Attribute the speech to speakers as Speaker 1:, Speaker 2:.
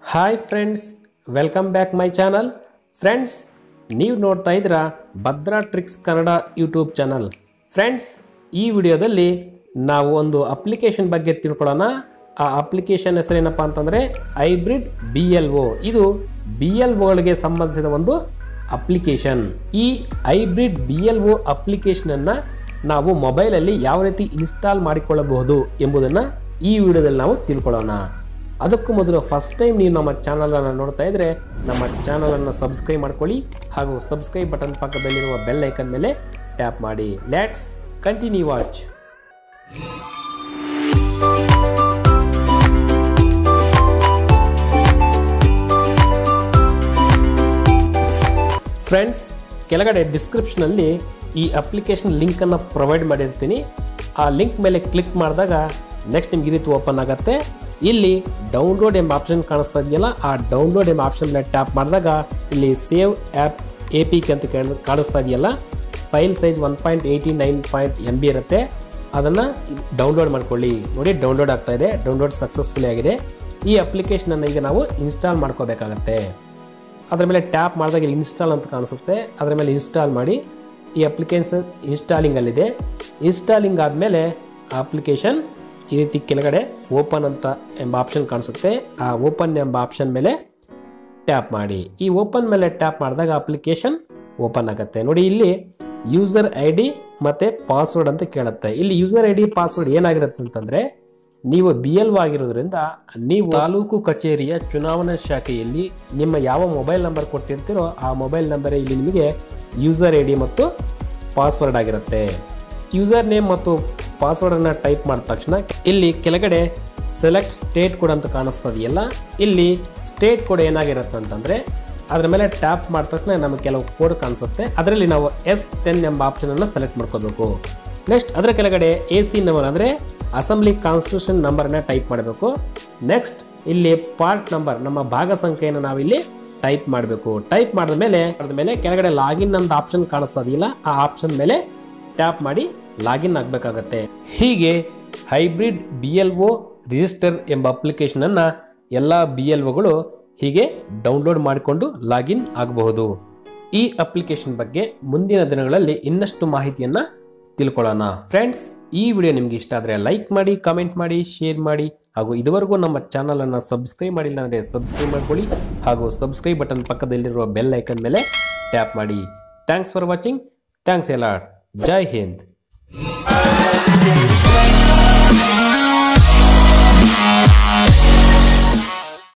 Speaker 1: hi friends welcome back my channel friends ನೀವು ನೋಡ್ತಾ ಇದ್ದೀರಾ Bhadra tricks Kannada YouTube channel friends ಈ ವಿಡಿಯೋದಲ್ಲಿ ನಾವು ಒಂದು ಅಪ್ಲಿಕೇಶನ್ ಬಗ್ಗೆ ತಿಳ್ಕೊಳ್ಳೋಣ ಆ ಅಪ್ಲಿಕೇಶನ್ ಹೆಸರೇನಪ್ಪ ಅಂತಂದರೆ ಹೈಬ್ರಿಡ್ ಬಿ ಎಲ್ ಒ ಇದು ಬಿ ಎಲ್ ಒಗಳಿಗೆ ಸಂಬಂಧಿಸಿದ ಒಂದು ಅಪ್ಲಿಕೇಶನ್ ಈ ಹೈಬ್ರಿಡ್ ಬಿ ಎಲ್ ಒ ಅಪ್ಲಿಕೇಶನನ್ನು ನಾವು ಮೊಬೈಲಲ್ಲಿ ಯಾವ ರೀತಿ ಇನ್ಸ್ಟಾಲ್ ಮಾಡಿಕೊಳ್ಳಬಹುದು ಎಂಬುದನ್ನು ಈ ವಿಡಿಯೋದಲ್ಲಿ ನಾವು ತಿಳ್ಕೊಳ್ಳೋಣ ಅದಕ್ಕೂ ಮೊದಲು ಫಸ್ಟ್ ಟೈಮ್ ನೀವು ನಮ್ಮ ಚಾನಲನ್ನು ನೋಡ್ತಾ ಇದ್ದರೆ ನಮ್ಮ ಚಾನಲನ್ನು ಸಬ್ಸ್ಕ್ರೈಬ್ ಮಾಡ್ಕೊಳ್ಳಿ ಹಾಗೂ ಸಬ್ಸ್ಕ್ರೈಬ್ ಬಟನ್ ಪಕ್ಕದಲ್ಲಿರುವ ಬೆಲ್ ಐಕನ್ ಮೇಲೆ ಟ್ಯಾಪ್ ಮಾಡಿ ಲೆಟ್ಸ್ ಕಂಟಿನ್ಯೂ ವಾಚ್ ಫ್ರೆಂಡ್ಸ್ ಕೆಳಗಡೆ ಡಿಸ್ಕ್ರಿಪ್ಷನಲ್ಲಿ ಈ ಅಪ್ಲಿಕೇಶನ್ ಲಿಂಕನ್ನು ಪ್ರೊವೈಡ್ ಮಾಡಿರ್ತೀನಿ ಆ ಲಿಂಕ್ ಮೇಲೆ ಕ್ಲಿಕ್ ಮಾಡಿದಾಗ ನೆಕ್ಸ್ಟ್ ನಿಮ್ಗೆ ಈ ರೀತಿ ಓಪನ್ ಆಗುತ್ತೆ ಇಲ್ಲಿ ಡೌನ್ಲೋಡ್ ಎಂಬ ಆಪ್ಷನ್ ಕಾಣಿಸ್ತಾ ಇದೆಯಲ್ಲ ಆ ಡೌನ್ಲೋಡ್ ಎಂಬ ಆಪ್ಷನ್ ಮೇಲೆ ಟ್ಯಾಪ್ ಮಾಡಿದಾಗ ಇಲ್ಲಿ save app A P K ಅಂತ ಕೇಳ್- ಕಾಣಿಸ್ತಾ ಇದೆಯಲ್ಲ file size one point eighty nine point M B ಇರುತ್ತೆ ಅದನ್ನು ಡೌನ್ಲೋಡ್ ಮಾಡ್ಕೊಳ್ಳಿ ನೋಡಿ ಡೌನ್ಲೋಡ್ ಆಗ್ತಾ ಇದೆ ಡೌನ್ಲೋಡ್ ಸಕ್ಸಸ್ಫುಲಿ ಆಗಿದೆ ಈ ಅಪ್ಲಿಕೇಶನನ್ನು ಈಗ ನಾವು ಇನ್ಸ್ಟಾಲ್ ಮಾಡ್ಕೋಬೇಕಾಗತ್ತೆ ಅದರ ಮೇಲೆ ಟ್ಯಾಪ್ ಮಾಡಿದಾಗ ಇಲ್ಲಿ ಇನ್ಸ್ಟಾಲ್ ಅಂತ ಕಾಣಿಸುತ್ತೆ ಅದರ ಮೇಲೆ ಇನ್ಸ್ಟಾಲ್ ಮಾಡಿ ಈ ಅಪ್ಲಿಕೇಶನ್ ಇನ್ಸ್ಟಾಲಿಂಗಲ್ಲಿದೆ ಇನ್ಸ್ಟಾಲಿಂಗ್ ಆದಮೇಲೆ ಆ ಅಪ್ಲಿಕೇಶನ್ ಈ ರೀತಿ ಕೆಳಗಡೆ ಓಪನ್ ಅಂತ ಎಂಬ ಆಪ್ಷನ್ ಕಾಣಿಸುತ್ತೆ ಆ ಓಪನ್ ಎಂಬ ಆಪ್ಷನ್ ಮೇಲೆ ಟ್ಯಾಪ್ ಮಾಡಿ ಈ ಓಪನ್ ಮೇಲೆ ಟ್ಯಾಪ್ ಮಾಡಿದಾಗ ಅಪ್ಲಿಕೇಶನ್ ಓಪನ್ ಆಗುತ್ತೆ ನೋಡಿ ಇಲ್ಲಿ ಯೂಸರ್ ಐ ಡಿ ಮತ್ತು ಪಾಸ್ವರ್ಡ್ ಅಂತ ಕೇಳುತ್ತೆ ಇಲ್ಲಿ ಯೂಸರ್ ಐ ಡಿ ಪಾಸ್ವರ್ಡ್ ಏನಾಗಿರುತ್ತೆ ಅಂತಂದರೆ ನೀವು ಬಿ ಎಲ್ ಆಗಿರೋದ್ರಿಂದ ನೀವು ತಾಲೂಕು ಕಚೇರಿಯ ಚುನಾವಣಾ ಶಾಖೆಯಲ್ಲಿ ನಿಮ್ಮ ಯಾವ ಮೊಬೈಲ್ ನಂಬರ್ ಕೊಟ್ಟಿರ್ತೀರೋ ಆ ಮೊಬೈಲ್ ನಂಬರೇ ಇಲ್ಲಿ ನಿಮಗೆ ಯೂಸರ್ ಐ ಡಿ ಮತ್ತು ಪಾಸ್ವರ್ಡ್ ಆಗಿರುತ್ತೆ ಯೂಸರ್ ನೇಮ್ ಮತ್ತು ಪಾಸ್ವರ್ಡನ್ನು ಟೈಪ್ ಮಾಡಿದ ತಕ್ಷಣ ಇಲ್ಲಿ ಕೆಳಗಡೆ ಸೆಲೆಕ್ಟ್ ಸ್ಟೇಟ್ ಕೋಡ್ ಅಂತ ಕಾಣಿಸ್ತಾ ಇದೆಯಲ್ಲ ಇಲ್ಲಿ ಸ್ಟೇಟ್ ಕೋಡ್ ಏನಾಗಿರುತ್ತೆ ಅಂತಂದರೆ ಅದರ ಮೇಲೆ ಟ್ಯಾಪ್ ಮಾಡಿದ ತಕ್ಷಣ ನಮಗೆ ಕೆಲವು ಕೋಡ್ ಕಾಣಿಸುತ್ತೆ ಅದರಲ್ಲಿ ನಾವು ಎಸ್ ಟೆನ್ ಎಂಬ ಆಪ್ಷನನ್ನು ಸೆಲೆಕ್ಟ್ ಮಾಡ್ಕೋಬೇಕು ನೆಕ್ಸ್ಟ್ ಅದರ ಕೆಳಗಡೆ ಎ ಸಿ ನಂಬರ್ ಅಂದರೆ ಅಸೆಂಬ್ಲಿ ಕಾನ್ಸ್ಟಿಟ್ಯೂಷನ್ ನಂಬರನ್ನ ಟೈಪ್ ಮಾಡಬೇಕು ನೆಕ್ಸ್ಟ್ ಇಲ್ಲಿ ಪಾರ್ಟ್ ನಂಬರ್ ನಮ್ಮ ಭಾಗ ಸಂಖ್ಯೆಯನ್ನು ನಾವಿಲ್ಲಿ ಟೈಪ್ ಮಾಡಬೇಕು ಟೈಪ್ ಮಾಡಿದ ಮೇಲೆ ಮಾಡಿದ ಮೇಲೆ ಕೆಳಗಡೆ ಲಾಗಿನ್ ಅಂತ ಆಪ್ಷನ್ ಕಾಣಿಸ್ತಾ ಇದೆಯಲ್ಲ ಆ ಆಪ್ಷನ್ ಮೇಲೆ ಟ್ಯಾಪ್ ಮಾಡಿ ಲಾಗಿನ್ ಆಗಬೇಕಾಗತ್ತೆ ಹೀಗೆ hybrid B L O register ಎಂಬ ಅಪ್ಲಿಕೇಶನನ್ನು ಎಲ್ಲ ಬಿ ಎಲ್ ಒಗಳು ಹೀಗೆ ಡೌನ್ಲೋಡ್ ಮಾಡಿಕೊಂಡು ಲಾಗಿನ್ ಆಗಬಹುದು ಈ ಅಪ್ಲಿಕೇಶನ್ ಬಗ್ಗೆ ಮುಂದಿನ ದಿನಗಳಲ್ಲಿ ಇನ್ನಷ್ಟು ಮಾಹಿತಿಯನ್ನು ತಿಳ್ಕೊಳ್ಳೋಣ ಫ್ರೆಂಡ್ಸ್ ಈ ವಿಡಿಯೋ ನಿಮಗೆ ಇಷ್ಟ ಆದರೆ ಲೈಕ್ ಮಾಡಿ ಕಾಮೆಂಟ್ ಮಾಡಿ ಶೇರ್ ಮಾಡಿ ಹಾಗೂ ಇದುವರೆಗೂ ನಮ್ಮ ಚಾನಲನ್ನು ಸಬ್ಸ್ಕ್ರೈಬ್ ಮಾಡಿಲ್ಲ ಅಂದರೆ ಸಬ್ಸ್ಕ್ರೈಬ್ ಮಾಡ್ಕೊಳ್ಳಿ ಹಾಗೂ ಸಬ್ಸ್ಕ್ರೈಬ್ ಬಟನ್ ಪಕ್ಕದಲ್ಲಿರುವ ಬೆಲ್ ಐಕನ್ ಮೇಲೆ ಟ್ಯಾಪ್ ಮಾಡಿ ಥ್ಯಾಂಕ್ಸ್ ಫಾರ್ ವಾಚಿಂಗ್ ಥ್ಯಾಂಕ್ಸ್ ಎಲ್ಲ ಜೈ ಹಿಂದ್